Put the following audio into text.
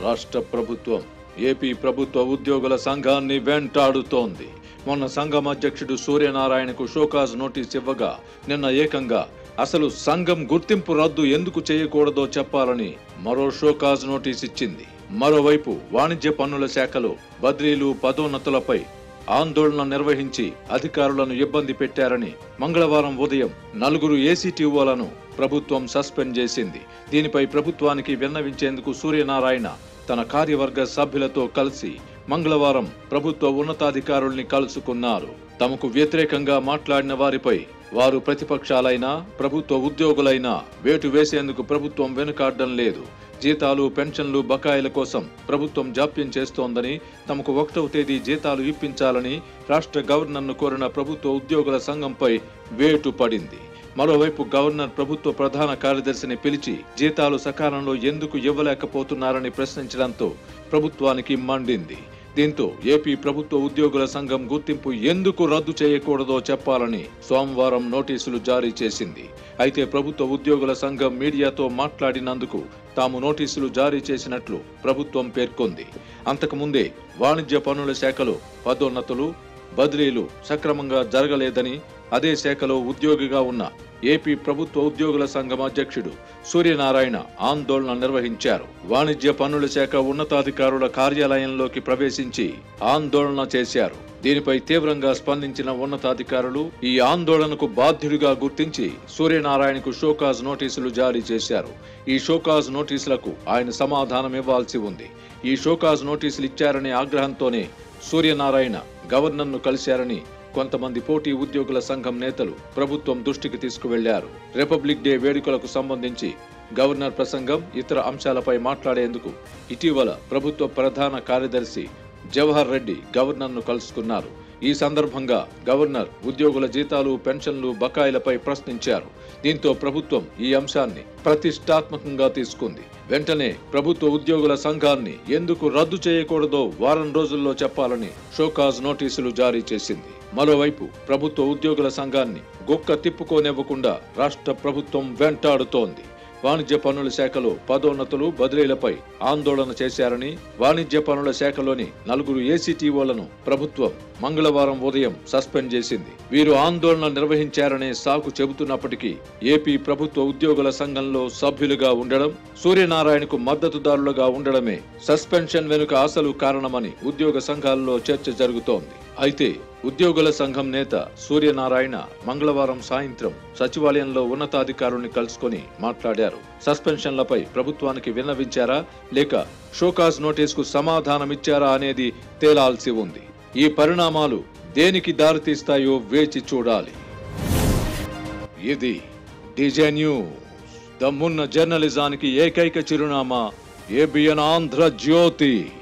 రాష్ట్ర ప్రభుత్వం ఏపీ ప్రభుత్వ ఉద్యోగుల సంఘాన్ని వెంటాడుతోంది మొన్న సంఘం అధ్యక్షుడు సూర్యనారాయణకు షోకాజ్ నోటీస్ ఇవ్వగా నిన్న ఏకంగా అసలు సంఘం గుర్తింపు రద్దు ఎందుకు చేయకూడదో చెప్పాలని మరో షోకాజ్ నోటీస్ ఇచ్చింది మరోవైపు వాణిజ్య పన్నుల శాఖలో బద్రీలు పదోన్నతులపై ఆందోళన నిర్వహించి అధికారులను ఇబ్బంది పెట్టారని మంగళవారం ఉదయం నలుగురు ఏసీటీఓలను ప్రభుత్వం సస్పెండ్ చేసింది దీనిపై ప్రభుత్వానికి విన్నవించేందుకు సూర్యనారాయణ తన కార్యవర్గ సభ్యులతో కలిసి మంగళవారం ప్రభుత్వ ఉన్నతాధికారుల్ని కలుసుకున్నారు తమకు వ్యతిరేకంగా మాట్లాడిన వారిపై వారు ప్రతిపక్షాలైనా ప్రభుత్వ ఉద్యోగులైనా వేటు వేసేందుకు ప్రభుత్వం వెనుకాడడం లేదు జీతాలు పెన్షన్లు బకాయిల కోసం ప్రభుత్వం జాప్యం చేస్తోందని తమకు ఒకటవ తేదీ జీతాలు ఇప్పించాలని రాష్ట్ర గవర్నర్ను కోరిన ప్రభుత్వ ఉద్యోగుల సంఘంపై వేటు పడింది మరోవైపు గవర్నర్ ప్రభుత్వ ప్రధాన కార్యదర్శిని పిలిచి జీతాలు సకాలంలో ఎందుకు ఇవ్వలేకపోతున్నారని ప్రశ్నించడంతో ప్రభుత్వానికి మండింది దీంతో ఏపీ ప్రభుత్వ ఉద్యోగుల సంఘం గుర్తింపు ఎందుకు రద్దు చేయకూడదో చెప్పాలని సోమవారం నోటీసులు జారీ చేసింది అయితే ప్రభుత్వ ఉద్యోగుల సంఘం మీడియాతో మాట్లాడినందుకు తాము నోటీసులు జారీ చేసినట్లు ప్రభుత్వం పేర్కొంది అంతకుముందే వాణిజ్య పన్నుల శాఖలో పదోన్నతులు బదిలీలు సక్రమంగా జరగలేదని అదే శాఖలో ఉద్యోగిగా ఉన్న ఏపీ ప్రభుత్వ ఉద్యోగుల సంఘం అధ్యక్షుడు సూర్యనారాయణ ఆందోళన నిర్వహించారు వాణిజ్య పన్నుల శాఖ ఉన్నతాధికారుల కార్యాలయంలోకి ప్రవేశించి ఆందోళన చేశారు దీనిపై తీవ్రంగా స్పందించిన ఉన్నతాధికారులు ఈ ఆందోళనకు బాధ్యుడిగా గుర్తించి సూర్యనారాయణకు షోకాజ్ నోటీసులు జారీ చేశారు ఈ షోకాజ్ నోటీసులకు ఆయన సమాధానం ఇవ్వాల్సి ఉంది ఈ షోకాజ్ నోటీసులు ఇచ్చారనే ఆగ్రహంతోనే సూర్యనారాయణ గవర్నర్ను కలిశారని కొంతమంది పోటీ ఉద్యోగుల సంఘం నేతలు ప్రభుత్వం దృష్టికి తీసుకువెళ్లారు రిపబ్లిక్ డే వేడుకలకు సంబంధించి గవర్నర్ ప్రసంగం ఇతర అంశాలపై మాట్లాడేందుకు ఇటీవల ప్రభుత్వ ప్రధాన కార్యదర్శి జవహర్ రెడ్డి గవర్నర్ను కలుసుకున్నారు ఈ సందర్భంగా గవర్నర్ ఉద్యోగుల జీతాలు పెన్షన్లు బకాయిలపై ప్రశ్నించారు దీంతో ప్రభుత్వం ఈ అంశాన్ని ప్రతిష్టాత్మకంగా తీసుకుంది వెంటనే ప్రభుత్వ ఉద్యోగుల సంఘాన్ని ఎందుకు రద్దు చేయకూడదో వారం రోజుల్లో చెప్పాలని షోకాజ్ నోటీసులు జారీ చేసింది మరోవైపు ప్రభుత్వ ఉద్యోగుల సంఘాన్ని గొక్క తిప్పుకోనివ్వకుండా రాష్ట్ర ప్రభుత్వం వెంటాడుతోంది వాణిజ్య పన్నుల శాఖలో పదోన్నతులు బదిలీలపై ఆందోళన చేశారని వాణిజ్య పన్నుల శాఖలోని నలుగురు ఏసీటీఓలను ప్రభుత్వం మంగళవారం ఉదయం సస్పెండ్ చేసింది వీరు ఆందోళన నిర్వహించారనే సాకు చెబుతున్నప్పటికీ ఏపీ ప్రభుత్వ ఉద్యోగుల సంఘంలో సభ్యులుగా ఉండడం సూర్యనారాయణకు మద్దతుదారులుగా ఉండడమే సస్పెన్షన్ వెనుక అసలు కారణమని ఉద్యోగ సంఘాల్లో చర్చ జరుగుతోంది అయితే ఉద్యోగుల సంఘం నేత సూర్యనారాయణ మంగళవారం సాయంత్రం సచివాలయంలో ఉన్నతాధికారుల్ని కలుసుకొని మాట్లాడారు సస్పెన్షన్లపై ప్రభుత్వానికి విన్నవించారా లేక షోకాజ్ నోటీసుకు సమాధానమిచ్చారా అనేది తేలాల్సి ఉంది ఈ పరిణామాలు దేనికి దారితీస్తాయో వేచి చూడాలి ఇది డిజే న్యూస్ దమ్మున్న జర్నలిజానికి ఏకైక చిరునామా ఏబిఎన్ ఆంధ్ర జ్యోతి